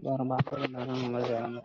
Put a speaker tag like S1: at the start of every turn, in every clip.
S1: வர பாக்க நம்ம வேணும்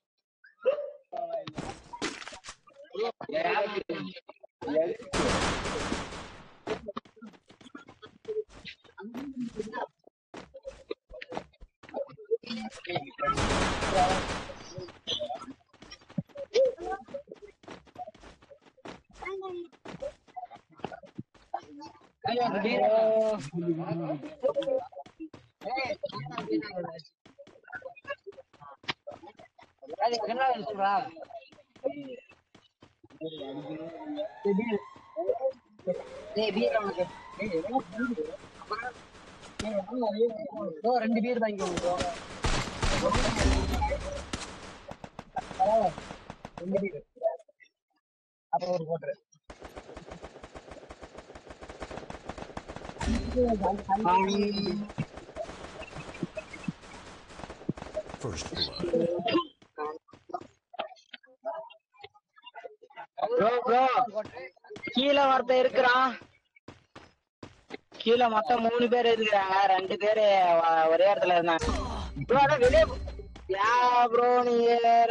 S1: ரெண்டு பேர் வாங்கிக்கோங்க ரெண்டு பேர் அப்புறம் ஒரு போட்டுரு
S2: First blood.
S1: ப்ரோ ப்ரோ கீழே ஒருத்தன் இருக்கிறான் கீழே மொத்தம் மூணு பேர் இருக்கிறாங்க ரெண்டு பேரு வ- ஒரே இடத்துல இருந்தாங்க ப்ரோ அதான் வெளியே யா ப்ரோ நீங்க வேற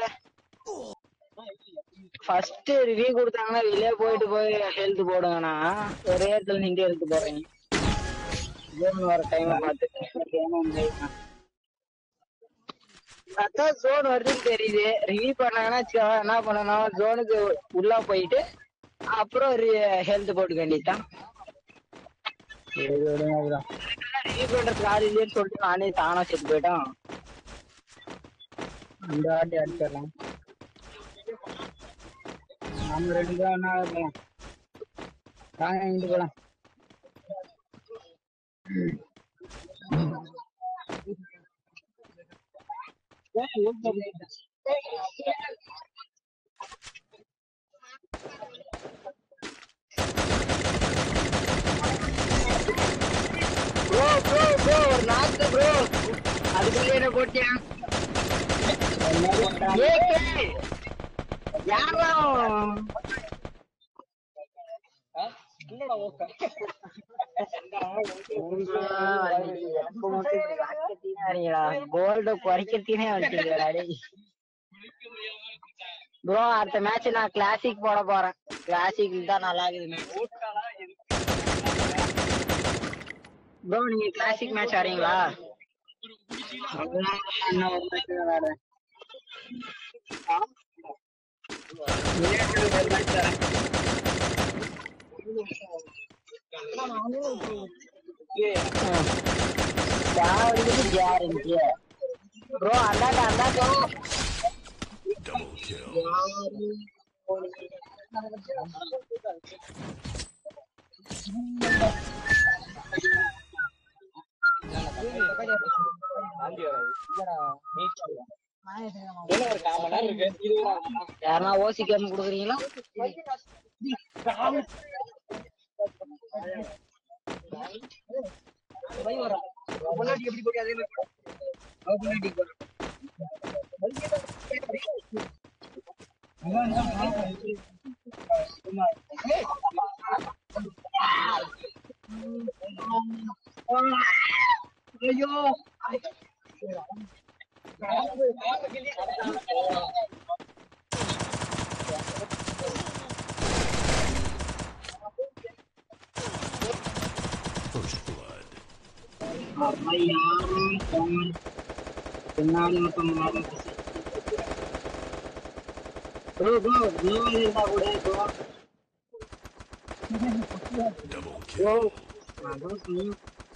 S1: ஃபர்ஸ்ட் ரிவ்யூ கொடுத்தாங்கன்னா வெளியே போயிட்டு போய் ஹெல்த் போடுங்கண்ணா ஒரே இடத்துல நின்று ஹெல்த் போடுறீங்க ஜோன் வர டைம் பார்த்து அதான் ஜோன் வருதுன்னு தெரியுது ரிவ்யூ பண்ணாங்கன்னா வச்சுக்கோ, என்ன பண்ணணும் ஜோனுக்கு உள்ள போயிட்டு அப்புறம் ஹெல்த் போட்டுக்க வேண்டியதுதான் ரிவ்யூ பண்றதுக்கு ஆள் இல்லைன்னு சொல்லிட்டு நானே தானா செத்து போயிட்டோம் இந்த வாட்டி அடிச்சிடலாம் நம்ம ரெண்டு பேரும் ஒண்ணா போலாம் வாங்க இங்கிட்டு போலாம் ப்ரோ ப்ரோ ப்ரோ ஒரு நாக்கு ப்ரோ அதுக்குள்ளே என்ன போட்டியா ஏகே யாரா கோல்டு குறைக்கிறதுனே வந்துட்டீங்களா ப்ரோ அடுத்த மேட்ச் நான் கிளாசிக் போட போறேன் கிளாசிக் தான் நல்லா இருக்குது ப்ரோ நீங்க கிளாசிக் மேட்ச் ஆடுறீங்களா இன்னும் ஒரு match தான் விளையாடுறேன். விளையாட்டு ஒரு match ஆடுறேன். யாருக்கு guarantee? bro அந்தாண்ட அந்தாண்ட
S2: Double kill.
S1: யாருன்னா ஓசி கேம் கொடுக்குறீங்களா ஐயோ
S2: First blood.
S1: பின்னாடி ப்ரோ ப்ரோ ப்ரோ இருந்தா கூட ப்ரோ
S2: Double
S1: ப்ரோ
S2: kill.
S1: அதான் சொன்னேன்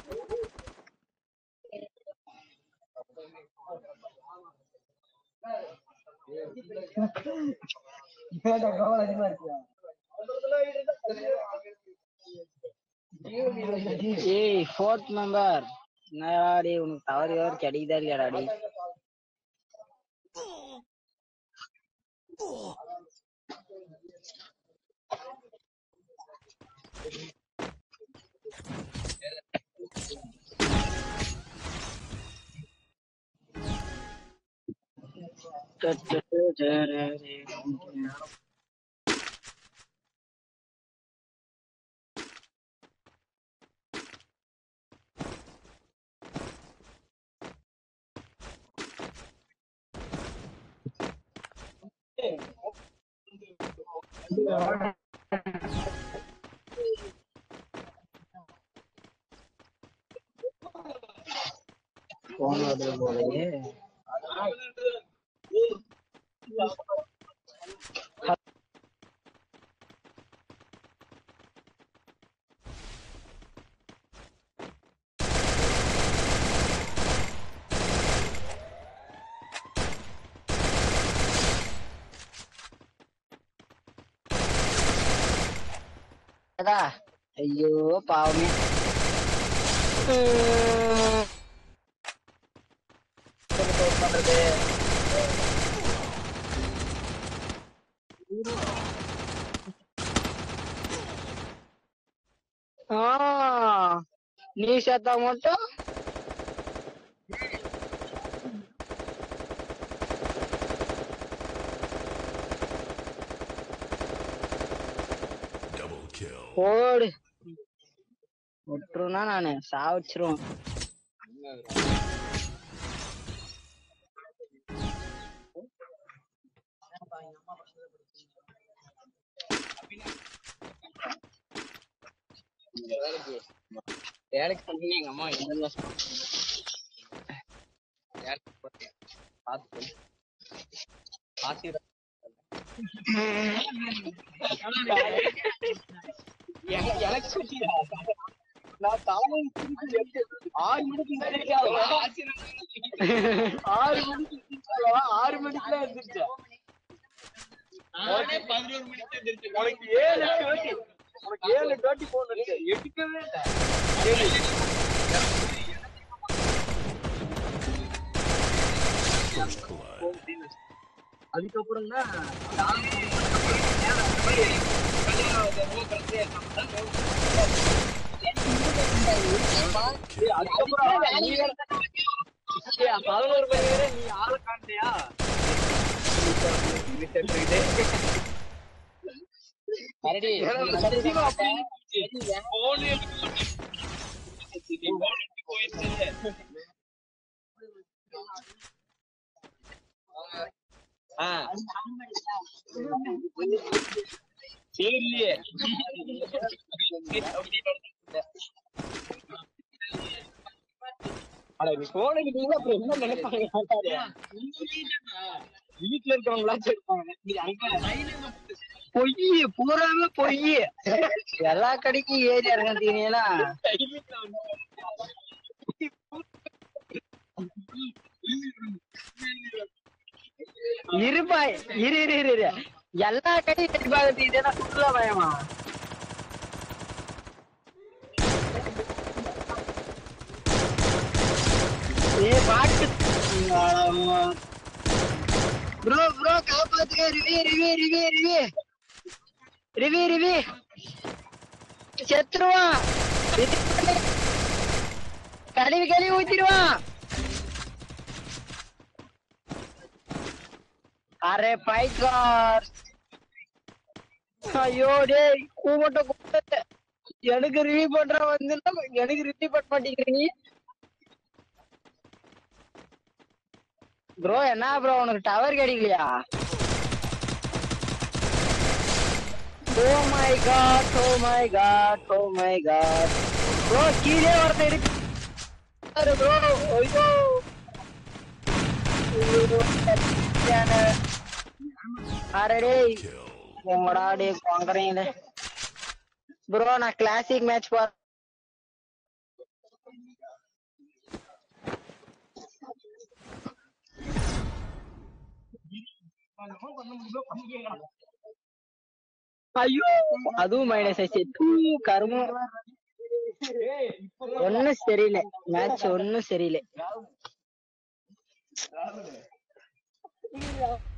S1: ஏய் ஃபோர்த் மெம்பர் என்னடா உனக்கு தவறு வேறு கிடைக்குதா இல்லையாடா டேய் போன் வருது போலயே அடா, ஐயோ பாவமே உம். என்ன போய் பண்றது ஆ, நீ சேர்த்தா மட்டும்
S2: Double kill.
S1: போடு விட்டுருனா நானு சாவச்சிருவேன் வேலைக்கு பண்ணி எங்க அம்மா என்ன வேலைக்கு போறேன் பார்த்து பார்த்து எனக்கு எனக்கு சொல்லியா? நான் காலையில திருப்பி எட்டு- ஆறு மணிக்கு எந்திரிக்காதவா? ஆறு மணிக்கு எந்திரிச்சாலவா? ஆறு மணிக்குலாம் எந்திரிச்சேன். உனக்கு உனக்கு ஏழு டோட்டி உனக்கு ஏழு டோட்டி போன் இருக்கு எடுக்கவே இல்லை ஏழு.
S2: First blood.
S1: அதுக்கப்புறம் தான் அதுக்கப்புறம் நீ வேற ஏய், பதினோரு மணி வரை நீ ஆளை காட்டியா சரி அட நீ போனுக்கு நீங்க அப்புறம் என்ன நினைப்பாங்க வீட்டுல இருக்கவங்களாச்சும் இருப்பாங்க நீ அங்க பொய் பூராமே பொய் எல்லா கடைக்கும் ஏறி இறங்கிட்டீங்கன்னா இருப்பா இரு இரு இரு இரு எல்லா கடையும் ஏறி பார்க்கறது இதுனா சுற்றுலா பயமா ஏ பாட்டு ப்ரோ ப்ரோ காப்பாத்துங்க ரிவி ரிவி ரிவி ரிவி ரிவி ரிவி செத்துருவான் கழுவி கழுவி ஊத்திடுவான் அரே பைக்கார் ஐயோ டேய் கூமட்ட கூட்ட எனக்கு ரிவ்யூ பண்ற வந்து எனக்கு ரிவ்யூ பண்ண மாட்டேங்கிறீங்க ப்ரோ என்ன ப்ரோ உனக்கு டவர் கிடைக்கலையா oh my god oh my god oh my god bro கீழே ஒருத்தர் இருக்கு ப்ரோ ஐயோ அரே
S2: Kill.
S1: உங்களடா டே கொங்கறீங்களே ப்ரோ நான் கிளாசிக் மேட்ச் பார் ஐயோ அதுவும் மைனஸ் ஆச்சு தூ, கருமம் ஒண்ணும் சரியில்லை மேட்ச் ஒண்ணும் சரியில்லை